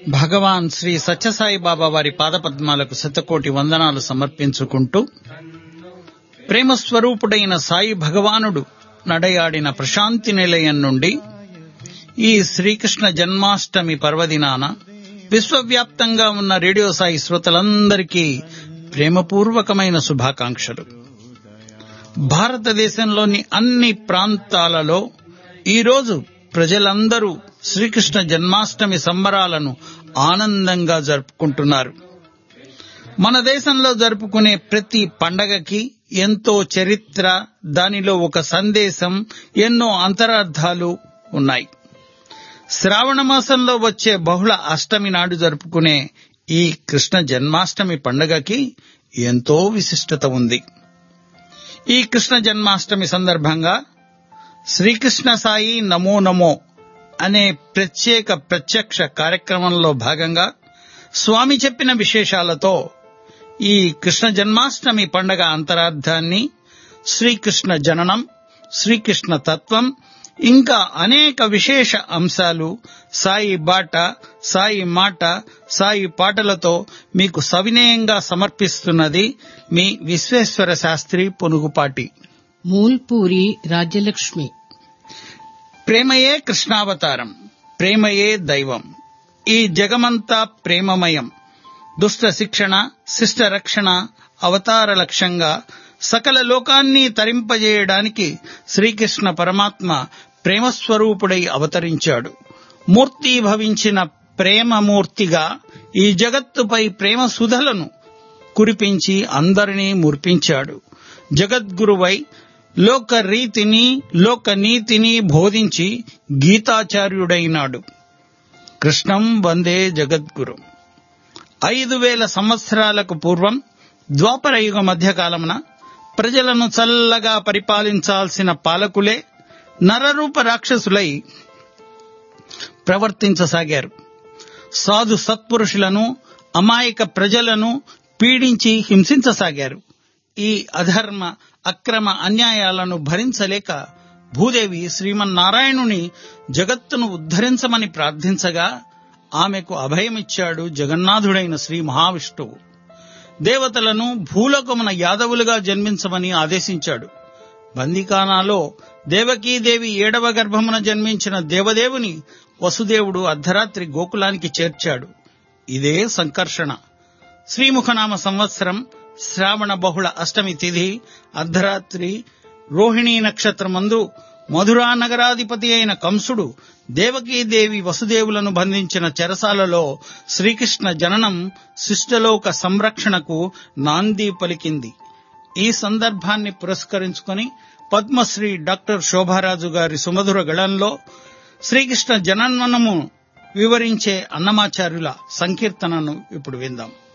భగవాన్ శ్రీ సత్యసాయి బాబా వారి పాదపద్మాలకు శతకోటి వందనాలు సమర్పించుకుంటూ ప్రేమ స్వరూపుడైన సాయి భగవానుడు నడయాడిన ప్రశాంతి నిలయం నుండి ఈ శ్రీకృష్ణ జన్మాష్టమి పర్వదినాన విశ్వవ్యాప్తంగా ఉన్న రేడియో సాయి శ్రోతలందరికీ ప్రేమపూర్వకమైన శుభాకాంక్షలు భారతదేశంలోని అన్ని ప్రాంతాలలో ఈరోజు ప్రజలందరూ శ్రీకృష్ణ జన్మాష్టమి సంబరాలను ఆనందంగా జరుపుకుంటున్నారు మన దేశంలో జరుపుకునే ప్రతి పండగకి ఎంతో చరిత్ర దానిలో ఒక సందేశం ఎన్నో అంతరార్థాలు ఉన్నాయి శ్రావణ మాసంలో వచ్చే బహుళ అష్టమి నాడు జరుపుకునే ఈ కృష్ణ జన్మాష్టమి పండగకి ఎంతో విశిష్టత ఉంది ఈ కృష్ణ జన్మాష్టమి సందర్భంగా శ్రీకృష్ణ సాయి నమో నమో అనే ప్రత్యేక ప్రత్యక్ష కార్యక్రమంలో భాగంగా స్వామి చెప్పిన విశేషాలతో ఈ కృష్ణ జన్మాష్టమి పండగ అంతరార్థాన్ని శ్రీకృష్ణ జననం శ్రీకృష్ణ తత్వం ఇంకా అనేక విశేష అంశాలు సాయి బాట సాయి మాట సాయి పాటలతో మీకు సవినయంగా సమర్పిస్తున్నది మీ విశ్వేశ్వర శాస్త్రి పొనుగుపాటి మూల్పూరి రాజ్యలక్ష్మి ప్రేమయే కృష్ణావతారం ప్రేమయే దైవం ఈ జగమంతా ప్రేమమయం దుష్ట శిక్షణ శిష్ట రక్షణ అవతార లక్ష్యంగా సకల లోకాన్ని తరింపజేయడానికి శ్రీకృష్ణ పరమాత్మ ప్రేమస్వరూపుడై అవతరించాడు మూర్తి భవించిన ప్రేమమూర్తిగా ఈ జగత్తుపై ప్రేమ సుధలను కురిపించి అందరినీ ముర్పించాడు జగద్గురువై లోక రీతిని లోక నీతిని బోధించి గీతాచార్యుడైనాడు కృష్ణం వందే జగద్గురు ఐదు వేల సంవత్సరాలకు పూర్వం ద్వాపర యుగ మధ్యకాలమున ప్రజలను చల్లగా పరిపాలించాల్సిన పాలకులే నరరూప రాక్షసులై ప్రవర్తించసాగారు సాధు సత్పురుషులను అమాయక ప్రజలను పీడించి హింసించసాగారు ఈ అధర్మ అక్రమ అన్యాయాలను భరించలేక భూదేవి శ్రీమన్నారాయణుని జగత్తును ఉద్ధరించమని ప్రార్థించగా ఆమెకు అభయమిచ్చాడు జగన్నాథుడైన శ్రీ మహావిష్ణువు దేవతలను భూలోకమున యాదవులుగా జన్మించమని ఆదేశించాడు బందికానాలో దేవకీదేవి ఏడవ గర్భమున జన్మించిన దేవదేవుని వసుదేవుడు అర్ధరాత్రి గోకులానికి చేర్చాడు ఇదే సంకర్షణ శ్రీముఖనామ సంవత్సరం శ్రావణ బహుళ అష్టమి తిథి అర్ధరాత్రి రోహిణీ నక్షత్రమందు మధురా నగరాధిపతి అయిన కంసుడు దేవకీదేవి వసుదేవులను బంధించిన చెరసాలలో శ్రీకృష్ణ జననం శిష్టలోక సంరక్షణకు నాంది పలికింది ఈ సందర్భాన్ని పురస్కరించుకొని పద్మశ్రీ డాక్టర్ శోభారాజు గారి సుమధుర గళంలో శ్రీకృష్ణ జననము వివరించే అన్నమాచార్యుల సంకీర్తనను ఇప్పుడు విందాం